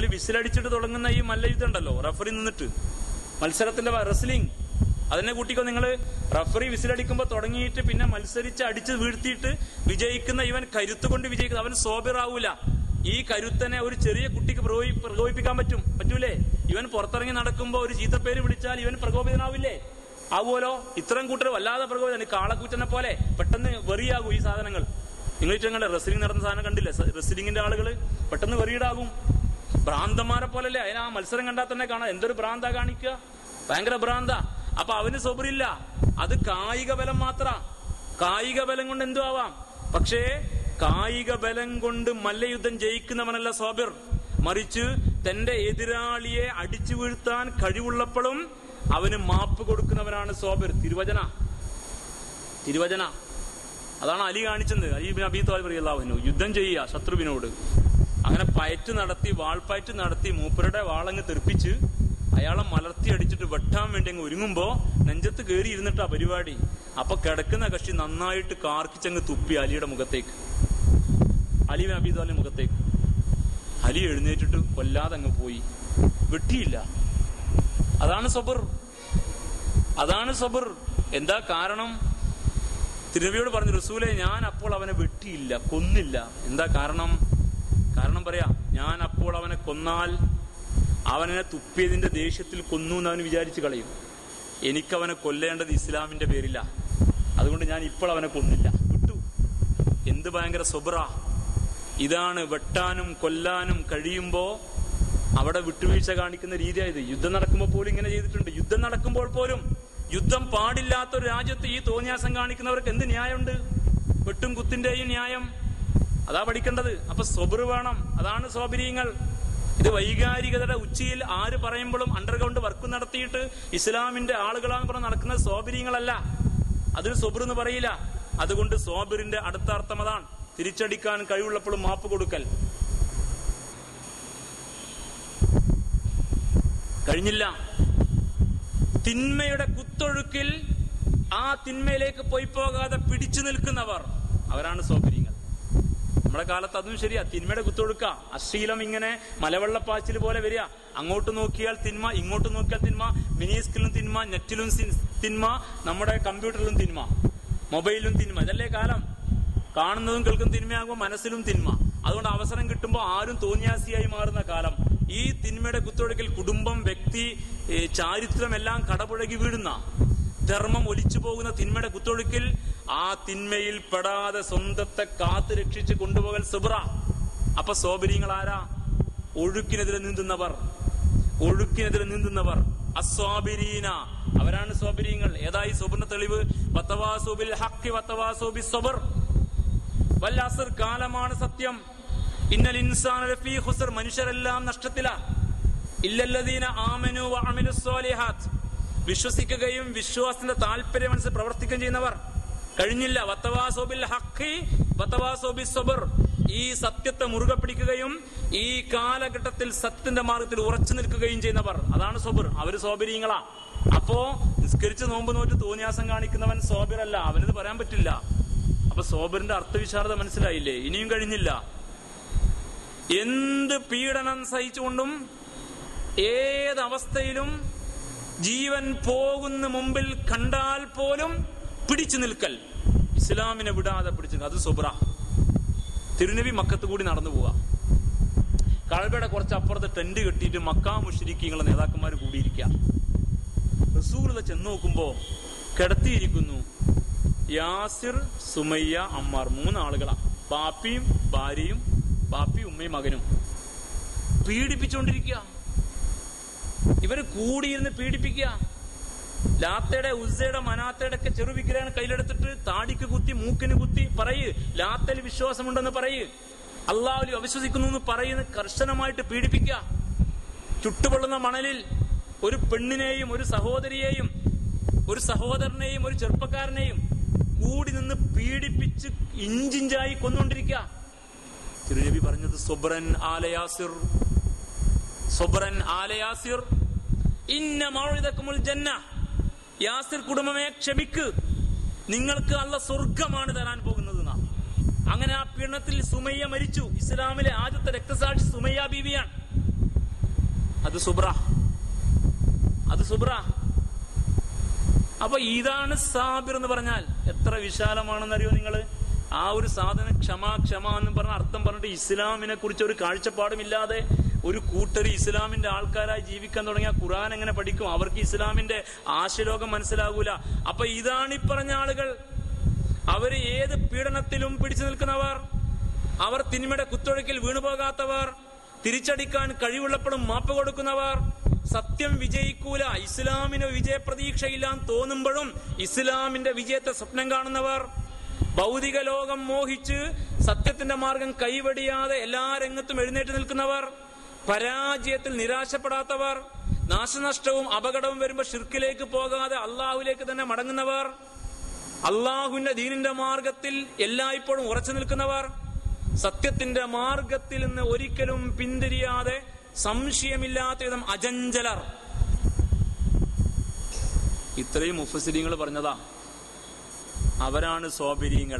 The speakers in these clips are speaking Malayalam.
അതുപോലെ വിസിലടിച്ചിട്ട് തുടങ്ങുന്ന ഈ മല്ലയുദ്ധം ഉണ്ടല്ലോ റഫറി നിന്നിട്ട് മത്സരത്തിന്റെ റെസ്ലിംഗ് അതിനെ കൂട്ടിക്കോ നിങ്ങൾ റഫറി വിസിലടിക്കുമ്പോൾ തുടങ്ങിയിട്ട് പിന്നെ മത്സരിച്ച് അടിച്ച് വീഴ്ത്തിയിട്ട് വിജയിക്കുന്ന ഇവൻ കരുത്ത് കൊണ്ട് വിജയിക്കുന്ന അവൻ സോബിറാവൂല ഈ കരുത്തനെ ഒരു ചെറിയ കുട്ടിക്ക് പ്രകോപി- പ്രകോപിപ്പിക്കാൻ പറ്റും പറ്റൂലേ ഇവൻ പുറത്തിറങ്ങി നടക്കുമ്പോൾ ഒരു ചീത്തപ്പേര് വിളിച്ചാൽ ഇവൻ പ്രകോപിതനാവില്ലേ ആവുമല്ലോ ഇത്രയും കൂട്ടർ വല്ലാതെ പ്രകോപിതം കാളക്കൂറ്റനെ പോലെ പെട്ടെന്ന് വെറിയാകും ഈ സാധനങ്ങൾ നിങ്ങൾ ഞങ്ങളുടെ റെസ്ലിംഗ് നടന്ന സാധനം കണ്ടില്ലേ റെസ്ലിംഗിന്റെ ആളുകൾ പെട്ടെന്ന് വെറിയിടാകും ഭ്രാന്തന്മാരെ പോലല്ലേ അതിന് ആ മത്സരം കണ്ടാൽ തന്നെ കാണാം എന്തൊരു ഭ്രാന്ത കാണിക്കുക ഭയങ്കര ഭ്രാന്ത അപ്പൊ അവന് സൊബറില്ല അത് കായിക ബലം മാത്ര കായിക ബലം കൊണ്ട് എന്തു ആവാം പക്ഷേ കായിക ബലം കൊണ്ട് മല്ലയുദ്ധം ജയിക്കുന്നവനല്ല സോബിർ മറിച്ച് തന്റെ എതിരാളിയെ അടിച്ചു വീഴ്ത്താൻ കഴിവുള്ളപ്പോഴും അവന് മാപ്പ് കൊടുക്കുന്നവനാണ് സോബിർ തിരുവചന തിരുവചന അതാണ് അലി കാണിച്ചത് അലി ബിൻ അബി താലിബ് റളിയല്ലാഹു യുദ്ധം ചെയ്യുക ശത്രുവിനോട് അങ്ങനെ പയറ്റ് നടത്തി വാൾപ്പയറ്റ് നടത്തി മൂപ്പരുടെ വാളങ്ങ് തെറിപ്പിച്ച് അയാളെ മലർത്തി അടിച്ചിട്ട് വെട്ടാൻ വേണ്ടി അങ്ങ് ഒരുങ്ങുമ്പോ നെഞ്ചത്ത് കയറി ഇരുന്നിട്ടാ പരിപാടി അപ്പൊ കിടക്കുന്ന കക്ഷി നന്നായിട്ട് കാർക്കിച്ചങ്ങ് തുപ്പി അലിയുടെ മുഖത്തേക്ക് അലി ബിൻ അബി താലിബ് മുഖത്തേക്ക് അലി എഴുന്നേറ്റിട്ട് കൊല്ലാതെ അങ്ങ് പോയി വെട്ടിയില്ല അതാണ് സബർ അതാണ് സബർ എന്താ കാരണം തിരുനബിയോട് പറഞ്ഞു റസൂലെ ഞാൻ അപ്പോൾ അവനെ വെട്ടിയില്ല കൊന്നില്ല എന്താ കാരണം കാരണം പറയാ ഞാൻ അപ്പോൾ അവനെ കൊന്നാൽ അവനെ തുപ്പിയതിന്റെ ദേഷ്യത്തിൽ കൊന്നു എന്ന് അവന് വിചാരിച്ചു കളയും എനിക്കവനെ കൊല്ലേണ്ടത് ഇസ്ലാമിന്റെ പേരില്ല അതുകൊണ്ട് ഞാൻ ഇപ്പോൾ അവനെ കൊന്നില്ല വിട്ടു എന്ത് ഭയങ്കര സൊബ്ര ഇതാണ് വെട്ടാനും കൊല്ലാനും കഴിയുമ്പോ അവിടെ വിട്ടുവീഴ്ച കാണിക്കുന്ന രീതിയായത് യുദ്ധം നടക്കുമ്പോൾ പോലും ഇങ്ങനെ ചെയ്തിട്ടുണ്ട് യുദ്ധം നടക്കുമ്പോൾ പോലും യുദ്ധം പാടില്ലാത്ത ഒരു രാജ്യത്ത് ഈ തോന്നിയാസം കാണിക്കുന്നവർക്ക് എന്ത് ന്യായമുണ്ട് വെട്ടും കുത്തിന്റെയും ന്യായം അതാ പഠിക്കേണ്ടത് അപ്പൊ സൊബർ വേണം അതാണ് സോബരീങ്ങൾ ഇത് വൈകാരികതയുടെ ഉച്ചിയിൽ ആര് പറയുമ്പോഴും അണ്ടർഗ്രൗണ്ട് വർക്ക് നടത്തിയിട്ട് ഇസ്ലാമിന്റെ ആളുകളാന്ന് പറഞ്ഞ് നടക്കുന്ന സോബരീങ്ങളല്ല അതിന് സൊബർ എന്ന് പറയില്ല അതുകൊണ്ട് സോബിറിന്റെ അടുത്ത അർത്ഥം അതാണ് തിരിച്ചടിക്കാൻ കഴിവുള്ളപ്പോഴും മാപ്പ് കൊടുക്കൽ കഴിഞ്ഞില്ല തിന്മയുടെ കുത്തൊഴുക്കിൽ ആ തിന്മയിലേക്ക് പോയി പോകാതെ പിടിച്ചു നിൽക്കുന്നവർ അവരാണ് സൗകര്യങ്ങൾ നമ്മുടെ കാലത്ത് അതും ശരിയാ തിന്മയുടെ കുത്തൊഴുക്ക അശ്ലീലം ഇങ്ങനെ മലവെള്ളപ്പാച്ചിൽ പോലെ വരിക അങ്ങോട്ട് നോക്കിയാൽ തിന്മ ഇങ്ങോട്ട് നോക്കിയാൽ തിന്മ മിനിസ്കിലും തിന്മ നെറ്റിലും സി- തിന്മ നമ്മുടെ കമ്പ്യൂട്ടറിലും തിന്മ മൊബൈലിലും തിന്മ ഇതല്ലേ കാലം കാണുന്നതും കേൾക്കും തിന്മയാകുമ്പോൾ മനസ്സിലും തിന്മ അതുകൊണ്ട് അവസരം കിട്ടുമ്പോൾ ആരും തോന്നിയാസിയായി മാറുന്ന കാലം ഈ തിന്മയുടെ കുത്തൊഴുക്കിൽ കുടുംബം വ്യക്തി ഏ, ചാരിത്രം എല്ലാം കടപുഴകി വീഴുന്ന ധർമ്മം ഒലിച്ചു പോകുന്ന തിന്മയുടെ കുത്തൊഴുക്കിൽ ആ തിന്മയിൽ പെടാതെ സ്വന്തത്തെ കാത്തു രക്ഷിച്ച് കൊണ്ടുപോകൽ സുബ്ര അപ്പൊ സോബരിങ്ങൾ ആരാ ഒഴുക്കിനെതിരെ നീന്തുന്നവർ ഒഴുക്കിനെതിരെ നീന്തുന്നവർ അസ്വാബിരീന അവരാണ് സോബരിങ്ങൾ ഏതായി സോബറിന്റെ തെളിവ് വത്തവാസോബിൽ ഹക്കി വത്തവാസോബി സൊബർ വല്ലാസർ കാലമാണ് സത്യം ഇന്നൽ ഇൻസാൻ ലഫീ ഖുസ്ർ മനുഷ്യരെല്ലാം നഷ്ടത്തില ഇല്ലല്ലദീന ആമനു വഅമിലു സ്വാലിഹാത്ത് വിശ്വസിക്കുകയും വിശ്വാസത്തിന്റെ താല്പര്യമനുസരിച്ച് പ്രവർത്തിക്കുകയും ചെയ്യുന്നവർ കഴിഞ്ഞില്ല വത്തവാസോബിൽ ഹക്കി വത്തവാസോബി സബർ ഈ സത്യത്തെ മുറുകെ പിടിക്കുകയും ഈ കാലഘട്ടത്തിൽ സത്യത്തിന്റെ മാർഗത്തിൽ ഉറച്ചു നിൽക്കുകയും ചെയ്യുന്നവർ അതാണ് സോബർ അവര് സോബരീങ്ങളാ അപ്പോ നിസ്കരിച്ച് നോമ്പ് നോറ്റ് തോന്നിയാസം കാണിക്കുന്നവൻ സോബിറല്ല അവനിത് പറയാൻ പറ്റില്ല അപ്പൊ സോബറിന്റെ അർത്ഥവിശാരത മനസ്സിലായില്ലേ ഇനിയും കഴിഞ്ഞില്ല എന്ത് പീഡനം സഹിച്ചുകൊണ്ടും ഏതവസ്ഥയിലും ജീവൻ പോകുന്ന മുമ്പിൽ കണ്ടാൽ പോലും പിടിച്ചു നിൽക്കൽ ഇസ്ലാമിനെ വിടാതെ പിടിച്ചു നിൽക്കൽ. അത് സുബ്ര തിരുനബി മക്കത്ത് കൂടി നടന്നു പോവാ കഴബയുടെ കുറച്ച് അപ്പുറത്ത് ടെന്റ് കെട്ടിയിട്ട് മക്കാ മുഷരിക്കങ്ങളെ നേതാക്കന്മാർ കൂടിയിരിക്കുക റസൂലത ചെന്ന് നോക്കുമ്പോ കിടത്തിയിരിക്കുന്നു യാസിർ സുമയ്യ അമ്മാർ മൂന്നാളുകളാ ബാപ്പിയും ഭാര്യയും ബാപ്പിയും ഉമ്മയും മകനും പീഡിപ്പിച്ചുകൊണ്ടിരിക്കുക ഇവര് കൂടിയിരുന്ന് പീഡിപ്പിക്കുക ലാത്തയുടെ ഉസ്സയുടെ മനാത്തയുടെ ഒക്കെ ചെറുവിഗ്രഹം കയ്യിലെടുത്തിട്ട് താടിക്ക് കുത്തി മൂക്കിന് കുത്തി പറയ് ലാത്തയിൽ വിശ്വാസമുണ്ടെന്ന് പറയ് അള്ളാഹുലി അവിശ്വസിക്കുന്നു എന്ന് പറയുന്ന കർശനമായിട്ട് പീഡിപ്പിക്കുക ചുട്ടുപൊള്ളുന്ന മണലിൽ ഒരു പെണ്ണിനെയും ഒരു സഹോദരിയെയും ഒരു സഹോദരനെയും ഒരു ചെറുപ്പക്കാരനെയും കൂടി നിന്ന് പീഡിപ്പിച്ച് ഇഞ്ചിഞ്ചായി കൊന്നുകൊണ്ടിരിക്കുക തിരുനബി പറഞ്ഞത് സൊബ്രൻ ആലയാസിർ സൊബ്രൻ ആലയാസിർ ഇന്ന മൗഇദക്കുമുൽ ജന്ന യാസിർ കുടുംബമേ ക്ഷമിക്ക് നിങ്ങൾക്ക് അല്ല സ്വർഗമാണ് തരാൻ പോകുന്നത് നാം അങ്ങനെ ആ പീഡനത്തിൽ സുമയ്യ മരിച്ചു ഇസ്ലാമിലെ ആദ്യത്തെ രക്തസാക്ഷി സുമയ്യ ബീവിയാണ് അത് സുബ്ര അത് സുബ്ര അപ്പൊ ഇതാണ് സാബിർ എന്ന് പറഞ്ഞാൽ എത്ര വിശാലമാണെന്നറിയോ നിങ്ങള് ആ ഒരു സാധനം ക്ഷമ ക്ഷമ എന്ന് പറഞ്ഞ അർത്ഥം പറഞ്ഞിട്ട് ഇസ്ലാമിനെ കുറിച്ച് ഒരു കാഴ്ചപ്പാടുമില്ലാതെ ഒരു കൂട്ടർ ഇസ്ലാമിന്റെ ആൾക്കാരായി ജീവിക്കാൻ തുടങ്ങിയ ഖുറാൻ എങ്ങനെ പഠിക്കും അവർക്ക് ഇസ്ലാമിന്റെ ആശയലോകം മനസ്സിലാകൂല അപ്പൊ ഇതാണ് ഈ പറഞ്ഞ ആളുകൾ അവര് ഏത് പീഡനത്തിലും പിടിച്ചു നിൽക്കുന്നവർ അവർ തിന്മയുടെ കുത്തൊഴുക്കിൽ വീണുപോകാത്തവർ തിരിച്ചടിക്കാൻ കഴിവുള്ളപ്പോഴും മാപ്പ് കൊടുക്കുന്നവർ സത്യം വിജയിക്കൂല ഇസ്ലാമിന് വിജയപ്രതീക്ഷയില്ലാന്ന് തോന്നുമ്പോഴും ഇസ്ലാമിന്റെ വിജയത്തെ സ്വപ്നം കാണുന്നവർ ഭൗതിക ലോകം മോഹിച്ച് സത്യത്തിന്റെ മാർഗം കൈവടിയാതെ എല്ലാ രംഗത്തും എഴുന്നേറ്റ് നിൽക്കുന്നവർ പരാജയത്തിൽ നിരാശപ്പെടാത്തവർ നാശനഷ്ടവും അപകടവും വരുമ്പോൾ ഷിർക്കിലേക്ക് പോകാതെ അള്ളാഹുലേക്ക് തന്നെ മടങ്ങുന്നവർ അള്ളാഹുവിന്റെ ദീനിന്റെ മാർഗത്തിൽ എല്ലായ്പ്പോഴും ഉറച്ചു നിൽക്കുന്നവർ സത്യത്തിന്റെ മാർഗത്തിൽ നിന്ന് ഒരിക്കലും പിന്തിരിയാതെ സംശയമില്ലാത്ത വിധം അജഞ്ചലർ ഇത്രയും മുഫസിലിങ്ങൾ പറഞ്ഞതാ അവരാണ് സ്വാബിരിയങ്ങൾ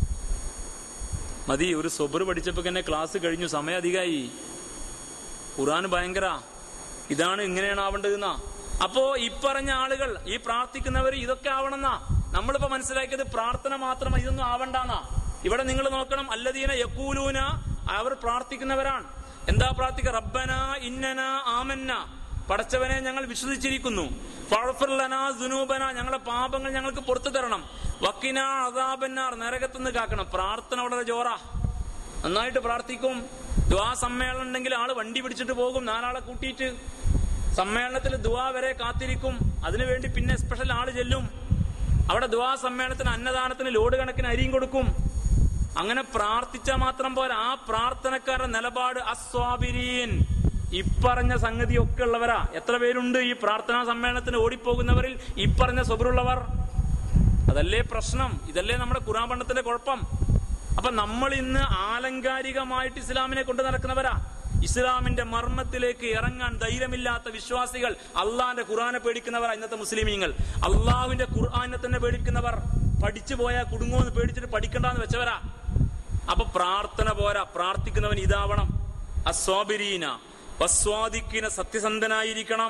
മതി ഒരു സൊബർ പഠിച്ചപ്പോ തന്നെ ക്ലാസ് കഴിഞ്ഞു സമയം അധികമായി ഖുറാൻ ഭയങ്കര ഇതാണ് ഇങ്ങനെയാണ് ആവേണ്ടതെന്നാ അപ്പോ ഇപ്പറഞ്ഞ ആളുകൾ ഈ പ്രാർത്ഥിക്കുന്നവർ ഇതൊക്കെ ആവണമെന്നാ നമ്മളിപ്പോ മനസ്സിലാക്കിയത് പ്രാർത്ഥന മാത്രം ഇതൊന്നും ആവണ്ടെന്നാ ഇവിടെ നിങ്ങൾ നോക്കണം അല്ലദീന യക്കൂലൂന അവർ പ്രാർത്ഥിക്കുന്നവരാണ് എന്താ പ്രാർത്ഥിക്ക റബ്ബന ഇന്നന ആമന്ന പടച്ചവനെ ഞങ്ങൾ വിശ്വസിച്ചിരിക്കുന്നു ഫഴഫുർലന ദുനൂബന ഞങ്ങളെ പാപങ്ങൾ ഞങ്ങൾക്ക് പുറത്തു തരണം വക്കിന അതാബന്നാർ നരകത്തുനിന്ന് കാക്കണം പ്രാർത്ഥന വളരെ ജോറാ നന്നായിട്ട് പ്രാർത്ഥിക്കും ദ്വാ സമ്മേളനം ഉണ്ടെങ്കിൽ ആള് വണ്ടി പിടിച്ചിട്ട് പോകും നാലാളെ കൂട്ടിയിട്ട് സമ്മേളനത്തിൽ ദ്വാ വരെ കാത്തിരിക്കും അതിനുവേണ്ടി പിന്നെ സ്പെഷ്യൽ ആള് ചെല്ലും അവിടെ ദ്വാ സമ്മേളനത്തിന് അന്നദാനത്തിന് ലോഡ് കണക്കിന് അരിയും കൊടുക്കും അങ്ങനെ പ്രാർത്ഥിച്ചാൽ മാത്രം പോരാ ആ പ്രാർത്ഥനക്കാരുടെ നിലപാട് അസ്വാബിരീൻ ഇപ്പറഞ്ഞ സംഗതിയൊക്കെ ഉള്ളവരാ എത്ര പേരുണ്ട് ഈ പ്രാർത്ഥനാ സമ്മേളനത്തിന് ഓടിപ്പോകുന്നവരിൽ ഇപ്പറഞ്ഞ സ്വബറുള്ളവർ അതല്ലേ പ്രശ്നം ഇതല്ലേ നമ്മുടെ ഖുറാൻ പണ്ടത്തിന്റെ കുഴപ്പം അപ്പൊ നമ്മൾ ഇന്ന് ആലങ്കാരികമായിട്ട് ഇസ്ലാമിനെ കൊണ്ട് നടക്കുന്നവരാ ഇസ്ലാമിന്റെ മർമ്മത്തിലേക്ക് ഇറങ്ങാൻ ധൈര്യമില്ലാത്ത വിശ്വാസികൾ അള്ളാന്റെ ഖുർആനെ പേടിക്കുന്നവർ ഇന്നത്തെ മുസ്ലിമീങ്ങൾ അള്ളാഹുവിന്റെ ഖുർആനെ തന്നെ പേടിക്കുന്നവർ പഠിച്ചു പോയാൽ കുടുങ്ങുമെന്ന് പേടിച്ചിട്ട് പഠിക്കണ്ടെന്ന് വെച്ചവരാ അപ്പൊ പ്രാർത്ഥന പോരാ പ്രാർത്ഥിക്കുന്നവൻ ഇതാവണം അസ്വാബിരീന വസ്വാദിക്കിന സത്യസന്ധനായിരിക്കണം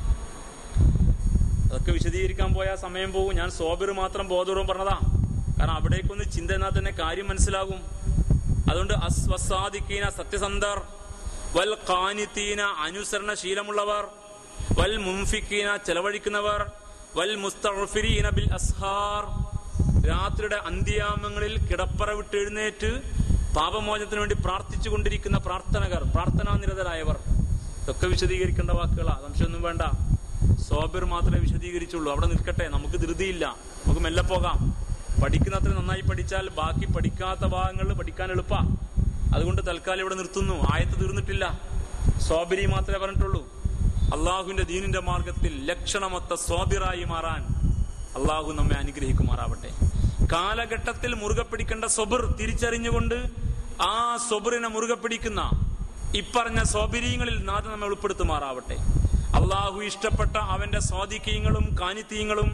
അതൊക്കെ വിശദീകരിക്കാൻ പോയാൽ സമയം പോകും ഞാൻ സോബിർ മാത്രം ബോധപൂർവം പറഞ്ഞതാ കാരണം അവിടേക്കൊന്ന് ചിന്ത എന്നാൽ തന്നെ കാര്യം മനസ്സിലാകും അതുകൊണ്ട് അസ്വസാദിക്കീന സത്യസന്ധർ വൽ ഖാനിത്തീന അനുസരണശീലമുള്ളവർ വൽ മുംഫിക്കീന ചെലവഴിക്കുന്നവർ വൽ മുസ്തഫിരീന ബിൽ അസ്ഹാർ രാത്രിയുടെ അന്ത്യാമങ്ങളിൽ കിടപ്പറ വിട്ട് എഴുന്നേറ്റ് പാപമോചനത്തിന് വേണ്ടി പ്രാർത്ഥിച്ചു കൊണ്ടിരിക്കുന്ന പ്രാർത്ഥനകർ പ്രാർത്ഥനാ നിരതരായവർ ഇതൊക്കെ വിശദീകരിക്കേണ്ട വാക്കുകളാ സംശയമൊന്നും വേണ്ട സോബിർ മാത്രമേ വിശദീകരിച്ചുള്ളൂ അവിടെ നിൽക്കട്ടെ നമുക്ക് ധൃതിയില്ല നമുക്ക് മെല്ലെ പോകാം പഠിക്കുന്നത്ര നന്നായി പഠിച്ചാൽ ബാക്കി പഠിക്കാത്ത ഭാഗങ്ങളിൽ പഠിക്കാൻ എളുപ്പ അതുകൊണ്ട് തൽക്കാലം ഇവിടെ നിർത്തുന്നു ആയത്ത് തീർന്നിട്ടില്ല സ്വാബിരി മാത്രമേ പറഞ്ഞിട്ടുള്ളൂ അള്ളാഹുവിന്റെ ദീനിന്റെ മാർഗത്തിൽ ലക്ഷണമൊത്ത സ്വാബിറായി മാറാൻ അള്ളാഹു നമ്മെ അനുഗ്രഹിക്കുമാറാവട്ടെ കാലഘട്ടത്തിൽ മുറുകെ പിടിക്കേണ്ട സൊബർ തിരിച്ചറിഞ്ഞുകൊണ്ട് ആ സൊബറിനെ മുറുകെ പിടിക്കുന്ന ഇപ്പറഞ്ഞ സ്വാബിരീങ്ങളിൽ നാഥ നമ്മെ ഉൾപ്പെടുത്തുമാറാവട്ടെ അള്ളാഹു ഇഷ്ടപ്പെട്ട അവന്റെ സ്വാധിക്യങ്ങളും കാനിത്യങ്ങളും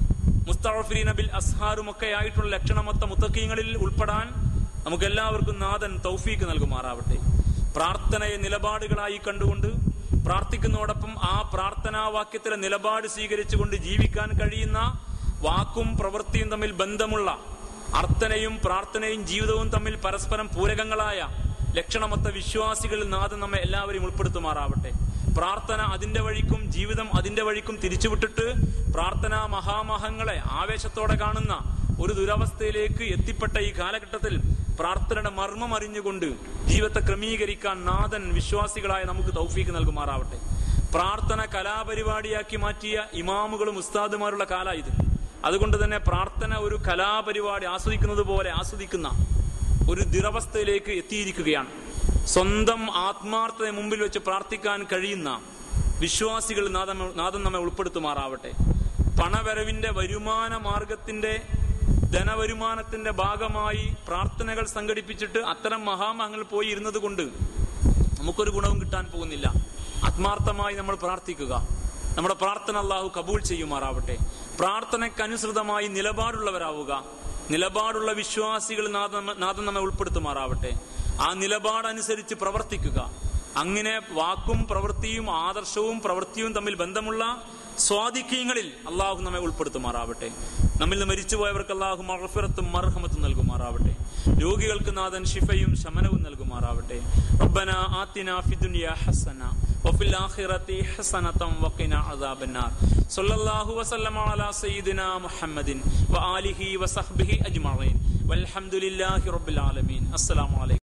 മുസ്തഫീന ബിൽ അസ്ഹാറും ഒക്കെ ആയിട്ടുള്ള ലക്ഷണമൊത്ത മുത്തക്കീങ്ങളിൽ ഉൾപ്പെടാൻ നമുക്ക് എല്ലാവർക്കും നാഥൻ തൗഫീക്ക് നൽകുമാറാവട്ടെ പ്രാർത്ഥനയെ നിലപാടുകളായി കണ്ടുകൊണ്ട് പ്രാർത്ഥിക്കുന്നതോടൊപ്പം ആ പ്രാർത്ഥനാവാക്യത്തിലെ നിലപാട് സ്വീകരിച്ചുകൊണ്ട് ജീവിക്കാൻ കഴിയുന്ന വാക്കും പ്രവൃത്തിയും തമ്മിൽ ബന്ധമുള്ള അർത്ഥനയും പ്രാർത്ഥനയും ജീവിതവും തമ്മിൽ പരസ്പരം പൂരകങ്ങളായ ലക്ഷണമൊത്ത വിശ്വാസികളിൽ നാഥൻ നമ്മെ എല്ലാവരെയും ഉൾപ്പെടുത്തുമാറാവട്ടെ പ്രാർത്ഥന അതിന്റെ വഴിക്കും ജീവിതം അതിന്റെ വഴിക്കും തിരിച്ചുവിട്ടിട്ട് പ്രാർത്ഥനാ മഹാമഹങ്ങളെ ആവേശത്തോടെ കാണുന്ന ഒരു ദുരവസ്ഥയിലേക്ക് എത്തിപ്പെട്ട ഈ കാലഘട്ടത്തിൽ പ്രാർത്ഥനയുടെ മർമ്മം അറിഞ്ഞുകൊണ്ട് ജീവിതത്തെ ക്രമീകരിക്കാൻ നാഥൻ വിശ്വാസികളായ നമുക്ക് തൗഫീക്ക് നൽകുമാറാവട്ടെ പ്രാർത്ഥന കലാപരിപാടിയാക്കി മാറ്റിയ ഇമാമുകളും ഉസ്താദുമാരുള്ള കാല ഇത് അതുകൊണ്ട് തന്നെ പ്രാർത്ഥന ഒരു കലാപരിപാടി ആസ്വദിക്കുന്നത് പോലെ ആസ്വദിക്കുന്ന ഒരു ദുരവസ്ഥയിലേക്ക് എത്തിയിരിക്കുകയാണ് സ്വന്തം ആത്മാർത്ഥത മുമ്പിൽ വെച്ച് പ്രാർത്ഥിക്കാൻ കഴിയുന്ന വിശ്വാസികൾ നാഥൻ നാഥൻ നമ്മെ ഉൾപ്പെടുത്തുമാറാവട്ടെ പണവരവിന്റെ വരുമാന മാർഗത്തിന്റെ ധനവരുമാനത്തിന്റെ ഭാഗമായി പ്രാർത്ഥനകൾ സംഘടിപ്പിച്ചിട്ട് അത്തരം മഹാമഹങ്ങൾ പോയി ഇരുന്നത് കൊണ്ട് നമുക്കൊരു ഗുണവും കിട്ടാൻ പോകുന്നില്ല ആത്മാർത്ഥമായി നമ്മൾ പ്രാർത്ഥിക്കുക നമ്മുടെ പ്രാർത്ഥന അള്ളാഹു കബൂൾ ചെയ്യുമാറാവട്ടെ പ്രാർത്ഥനയ്ക്കനുസൃതമായി നിലപാടുള്ളവരാവുക നിലപാടുള്ള വിശ്വാസികൾ നാഥൻ നാഥൻ നമ്മെ ഉൾപ്പെടുത്തുമാറാവട്ടെ ആ നിലപാടനുസരിച്ച് പ്രവർത്തിക്കുക അങ്ങനെ വാക്കും പ്രവൃത്തിയും ആദർശവും പ്രവൃത്തിയും തമ്മിൽ ബന്ധമുള്ള സ്വാധിക്യങ്ങളിൽ അള്ളാഹു നമ്മെ ഉൾപ്പെടുത്തുമാറാവട്ടെ നമ്മിൽ നിന്ന് മരിച്ചുപോയവർക്ക് അള്ളാഹു മറഫിറത്തും മർഹമത്തും നൽകുമാറാവട്ടെ രോഗികൾക്ക് നാഥൻ ഷിഫയും ശമനവും നൽകുമാറാവട്ടെ റബ്ബന ആത്തിന ഫിദുനിയ ഹസന وفي الآخرة حسنة وقنا عذاب النار صلى الله وسلم على سيدنا محمد وآله وصحبه أجمعين والحمد لله رب العالمين السلام عليكم